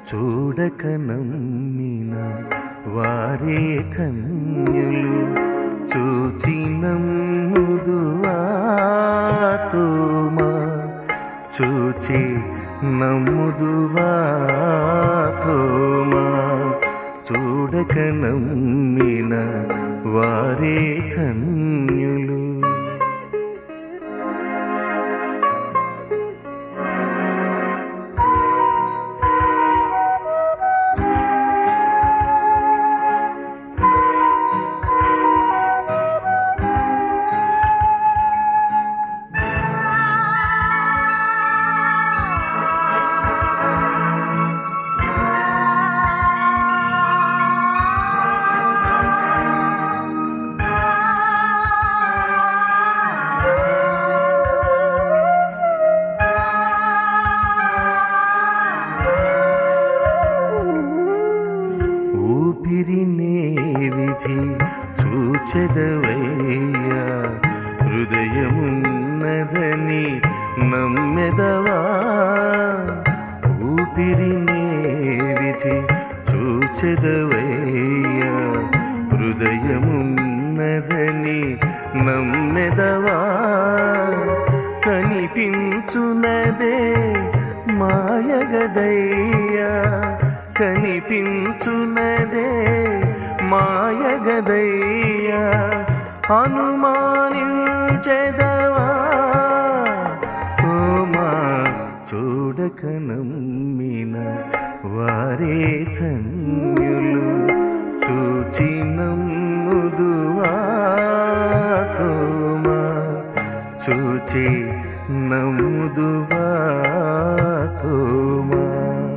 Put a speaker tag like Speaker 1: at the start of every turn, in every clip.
Speaker 1: చూడక నమ్మిన వారే ధన్యులు చూచి నమ్ముదువాతోమా చూచి నమ్ముదువాతోమా చూడక నమ్మిన వారే ధన్యులు ఊపిరినే విధి చూచెదవయ్యా హృదయమున్నదని నమ్మెదవా ఊపిరినే విధి చూచెదవయ్యా హృదయమున్నదని నమ్మెదవా కనిపించునదే మాయగదయ్యా కనిపించునదే మాయగదయ్యా అనుమానించెదవా తోమా చూడక నమ్మిన వారే ధన్యులు చూచి నమ్ముదువా తోమా చూచి నమ్ముదువా తోమా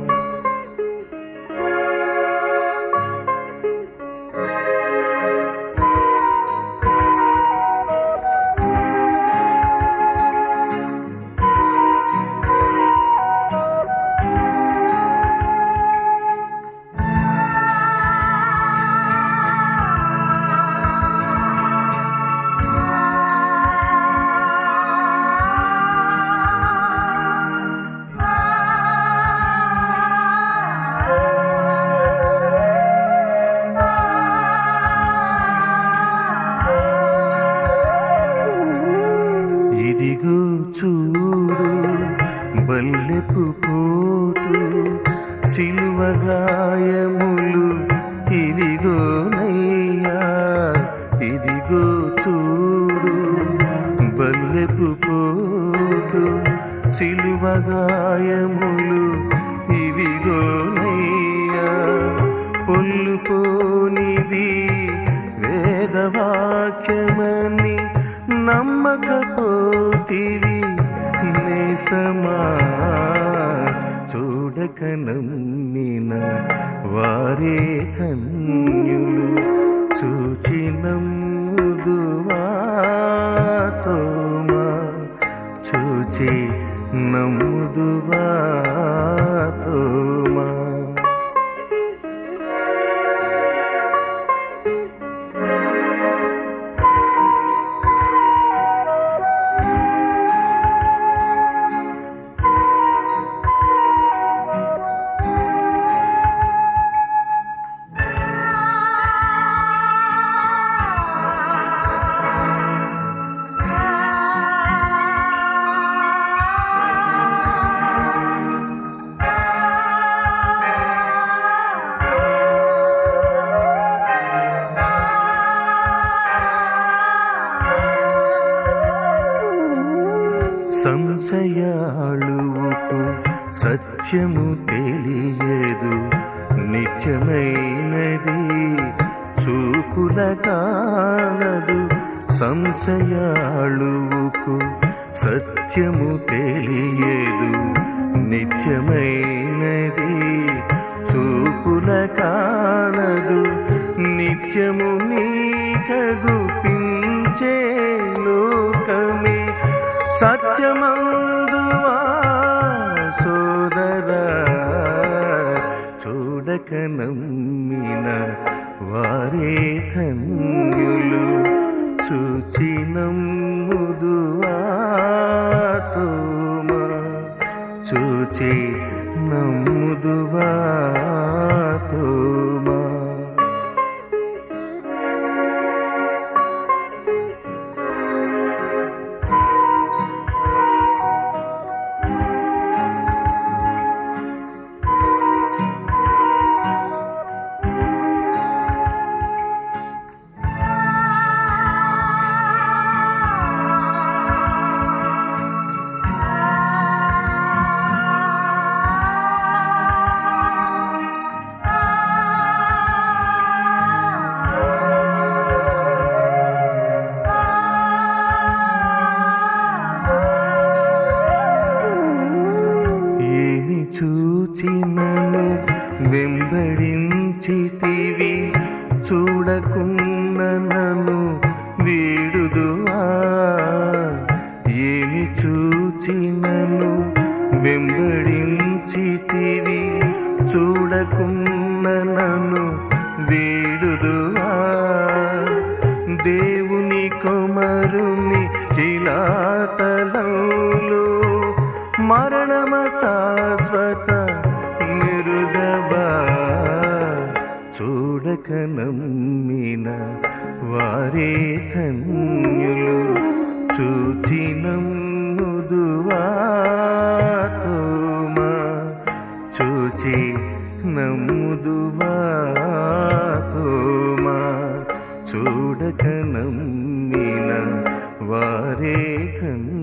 Speaker 1: ఇదిగో చూడు బల్లెపు పోటు సిలువగాయములు ఇదిగోనయ్యా ఇదిగో చూడు బల్లెపు పోటు సిలువగాయములు ఇవిగోనయ్యా పొల్లు పోనిది వేదవాక్యమని నమ్మకపోతివి నేస్తమా చూడక నమ్మిన వారే ధన్యులు చూచి నమ్ముదువా తోమా చూచి నమ్ముదువా తోమా సంశయాళువుకు సత్యము తెలియదు నిత్యమైనది చూపుల కానదు సంశయాళువుకు సత్యము తెలియదు నిత్యమైనది చూపుల కానదు నిత్యము నీకగుపించే లోకమే సత్యమందువా సోదరా చూడక నమ్మిన వారే ధన్యులు చూచి నమ్ముదువా తోమా చూచి నమ్ముదువా తోమా ఏమి చూచినను వెంబడించితివి చూడకున్న నన్ను వీడుదువా ఏమి చూచినను వెంబడించితివి చూడకున్న నన్ను వీడుదువా దేవుని కొమరుని కిలాతలంలో మరణమ శాశ్వత నిరుగవా చూడక నమ్మిన వారే ధన్యులు చూచి నమ్ముదువా తోమా చూచి నమ్ముదువా తోమా చూడక నమ్మిన వారే ధన్యులు